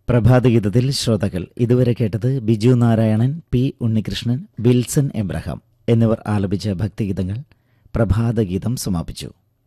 പ്രഭാതഗീതത്തിൽ ശ്രോതാക്കൾ ഇതുവരെ കേട്ടത് Biju Narayanan P Unnikrishnan Wilson Abraham എന്നിവർ ആലപിച്ച ഭക്തിഗീതങ്ങൾ പ്രഭാതഗീതം സമാപിച്ചു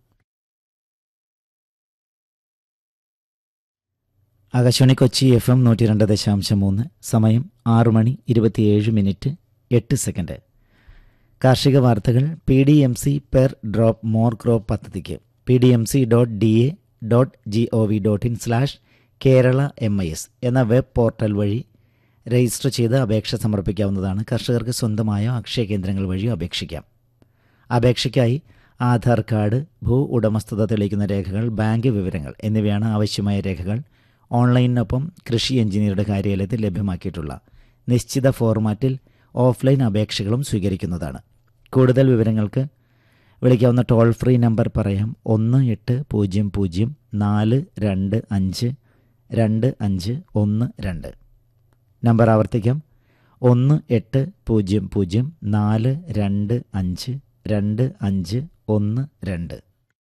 ആകാശവാണി കൊച്ചി എഫ് എം നൂറ്റി രണ്ട് ദശാംശം മൂന്ന് സമയം ആറു മണി ഇരുപത്തിയേഴ് മിനിറ്റ് എട്ട് സെക്കൻഡ് കാർഷിക വാർത്തകൾ P D M C per drop more crop പദ്ധതിക്ക് P D M C dot D A dot G O V dot in slash Kerala M I S എന്ന വെബ് പോർട്ടൽ വഴി രജിസ്റ്റർ ചെയ്ത് അപേക്ഷ സമർപ്പിക്കാവുന്നതാണ് കർഷകർക്ക് സ്വന്തമായോ അക്ഷയ കേന്ദ്രങ്ങൾ വഴിയോ അപേക്ഷിക്കാം അപേക്ഷയ്ക്കായി ആധാർ കാർഡ് ഭൂ ഉടമസ്ഥത തെളിയിക്കുന്ന രേഖകൾ ബാങ്ക് വിവരങ്ങൾ എന്നിവയാണ് ആവശ്യമായ രേഖകൾ ഓൺലൈനിനൊപ്പം കൃഷി എഞ്ചിനീയറുടെ കാര്യാലയത്തിൽ ലഭ്യമാക്കിയിട്ടുള്ള നിശ്ചിത ഫോർമാറ്റിൽ ഓഫ്ലൈൻ അപേക്ഷകളും സ്വീകരിക്കുന്നതാണ് കൂടുതൽ വിവരങ്ങൾക്ക് വിളിക്കാവുന്ന ടോൾ ഫ്രീ നമ്പർ പറയാം ഒന്ന് എട്ട് പൂജ്യം പൂജ്യം നാല് രണ്ട് അഞ്ച് രണ്ട് അഞ്ച് ഒന്ന് രണ്ട് നമ്പർ ആവർത്തിക്കാം ഒന്ന് എട്ട് പൂജ്യം പൂജ്യം നാല് രണ്ട് അഞ്ച് രണ്ട് അഞ്ച് ഒന്ന് രണ്ട്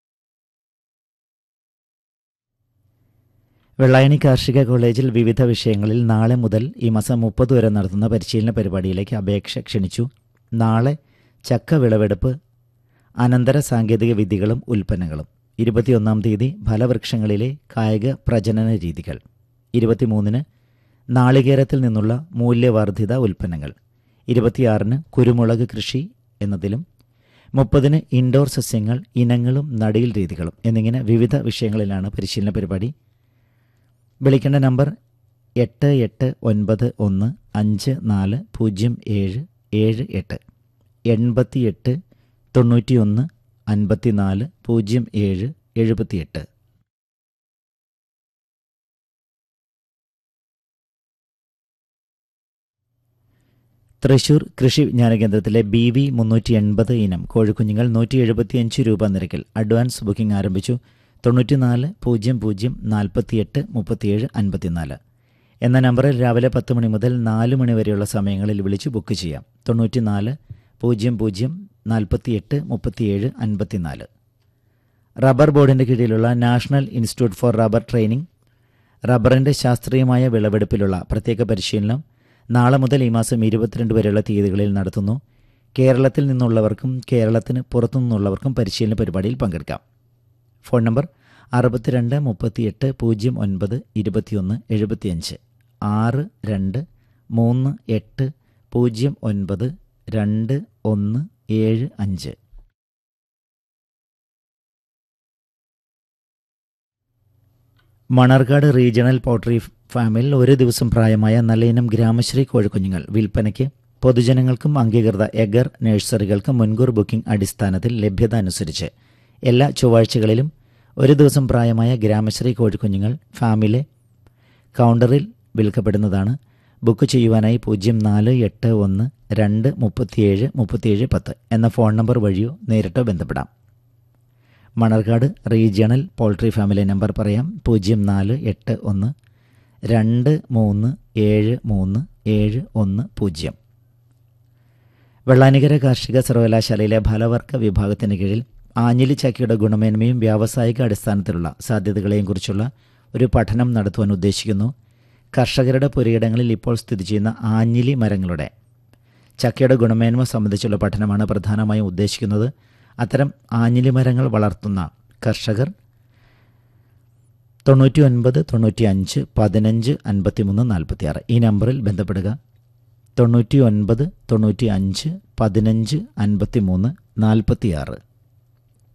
വെള്ളായണി കാർഷിക കോളേജിൽ വിവിധ വിഷയങ്ങളിൽ നാളെ മുതൽ ഈ മാസം മുപ്പത് വരെ നടത്തുന്ന പരിശീലന പരിപാടിയിലേക്ക് അപേക്ഷ ക്ഷണിച്ചു നാളെ ചക്ക വിളവെടുപ്പ് അനന്തര സാങ്കേതിക വിദ്യകളും ഉൽപ്പന്നങ്ങളും ഇരുപത്തിയൊന്നാം തീയതി ഫലവൃക്ഷങ്ങളിലെ കായിക പ്രജനന രീതികൾ ഇരുപത്തിമൂന്നിന് നാളികേരത്തിൽ നിന്നുള്ള മൂല്യവർദ്ധിത ഉൽപ്പന്നങ്ങൾ ഇരുപത്തിയാറിന് കുരുമുളക് കൃഷി എന്നതിലും മുപ്പതിന് ഇൻഡോർ സസ്യങ്ങൾ ഇനങ്ങളും നടീൽ രീതികളും എന്നിങ്ങനെ വിവിധ വിഷയങ്ങളിലാണ് പരിശീലന പരിപാടി വിളിക്കേണ്ട നമ്പർ എട്ട് എട്ട് ഒൻപത് ഒന്ന് അഞ്ച് നാല് പൂജ്യം ഏഴ് ഏഴ് എട്ട് എൺപത്തിയെട്ട് തൊണ്ണൂറ്റിയൊന്ന് അൻപത്തിനാല് പൂജ്യം ഏഴ് എഴുപത്തിയെട്ട് തൃശൂർ കൃഷി വിജ്ഞാന കേന്ദ്രത്തിലെ ബി വി മുന്നൂറ്റി എൺപത് ഇനം കോഴിക്കുഞ്ഞുങ്ങൾ നൂറ്റി എഴുപത്തിയഞ്ച് രൂപ നിരക്കിൽ അഡ്വാൻസ് ബുക്കിംഗ് ആരംഭിച്ചു തൊണ്ണൂറ്റിനാല് പൂജ്യം പൂജ്യം നാൽപ്പത്തിയെട്ട് മുപ്പത്തിയേഴ് അൻപത്തിനാല് എന്ന നമ്പറിൽ രാവിലെ പത്ത് മണി മുതൽ നാല് മണി വരെയുള്ള സമയങ്ങളിൽ വിളിച്ച് ബുക്ക് ചെയ്യാം തൊണ്ണൂറ്റിനാല് പൂജ്യം പൂജ്യം നാൽപ്പത്തിയെട്ട് മുപ്പത്തിയേഴ് അൻപത്തിനാല് റബ്ബർ ബോർഡിൻ്റെ കീഴിലുള്ള national institute for rubber training റബ്ബറിൻ്റെ ശാസ്ത്രീയമായ വിളവെടുപ്പിലുള്ള പ്രത്യേക പരിശീലനം നാളെ മുതൽ ഈ മാസം ഇരുപത്തിരണ്ട് വരെയുള്ള തീയതികളിൽ നടത്തുന്നു കേരളത്തിൽ നിന്നുള്ളവർക്കും കേരളത്തിന് പുറത്തുനിന്നുള്ളവർക്കും പരിശീലന പരിപാടിയിൽ പങ്കെടുക്കാം ഫോൺ നമ്പർ അറുപത്തിരണ്ട് മുപ്പത്തിയെട്ട് പൂജ്യം ഒൻപത് ഇരുപത്തിയൊന്ന് എഴുപത്തിയഞ്ച് ആറ് രണ്ട് മൂന്ന് എട്ട് പൂജ്യം ഒൻപത് രണ്ട് ഒന്ന് ഏഴ് അഞ്ച് മണർകാട് റീജിയണൽ പോൾട്രി ഫാമിൽ ഒരു ദിവസം പ്രായമായ നല്ലയിനം ഗ്രാമശ്രീ കോഴിക്കുഞ്ഞുങ്ങൾ വിൽപ്പനയ്ക്ക് പൊതുജനങ്ങൾക്കും അംഗീകൃത എഗർ നഴ്സറികൾക്കും മുൻകൂർ ബുക്കിംഗ് അടിസ്ഥാനത്തിൽ ലഭ്യത അനുസരിച്ച് എല്ലാ ചൊവ്വാഴ്ചകളിലും ഒരു ദിവസം പ്രായമായ ഗ്രാമശ്രീ കോഴിക്കുഞ്ഞുങ്ങൾ ഫാമിലെ കൗണ്ടറിൽ വിൽക്കപ്പെടുന്നതാണ് ബുക്ക് ചെയ്യുവാനായി പൂജ്യം നാല് എട്ട് ഒന്ന് രണ്ട് മുപ്പത്തിയേഴ് മുപ്പത്തിയേഴ് പത്ത് എന്ന ഫോൺ നമ്പർ വഴിയോ നേരിട്ടോ ബന്ധപ്പെടാം മണർകാട് റീജിയണൽ പോൾട്രി ഫാമിലി നമ്പർ പറയാം പൂജ്യം നാല് എട്ട് ഒന്ന് രണ്ട് മൂന്ന് ഏഴ് മൂന്ന് ഏഴ് ഒന്ന് പൂജ്യം വെള്ളാനികര കാർഷിക സർവകലാശാലയിലെ ഫലവർഗ വിഭാഗത്തിന് കീഴിൽ ആഞ്ഞിലി ചക്കയുടെ ഗുണമേന്മയും വ്യാവസായിക അടിസ്ഥാനത്തിലുള്ള സാധ്യതകളെയും കുറിച്ചുള്ള ഒരു പഠനം നടത്തുവാൻ ഉദ്ദേശിക്കുന്നു കർഷകരുടെ പുരയിടങ്ങളിൽ ഇപ്പോൾ സ്ഥിതി ചെയ്യുന്ന ആഞ്ഞിലി മരങ്ങളുടെ ചക്കയുടെ ഗുണമേന്മ സംബന്ധിച്ചുള്ള പഠനമാണ് പ്രധാനമായും ഉദ്ദേശിക്കുന്നത് അത്തരം ആഞ്ഞിലി മരങ്ങൾ വളർത്തുന്ന കർഷകർ തൊണ്ണൂറ്റി ഒൻപത് തൊണ്ണൂറ്റി അഞ്ച് പതിനഞ്ച് അൻപത്തിമൂന്ന് നാൽപ്പത്തിയാറ് ഈ നമ്പറിൽ ബന്ധപ്പെടുക തൊണ്ണൂറ്റി ഒൻപത് തൊണ്ണൂറ്റി അഞ്ച് പതിനഞ്ച് അൻപത്തിമൂന്ന് നാൽപ്പത്തിയാറ്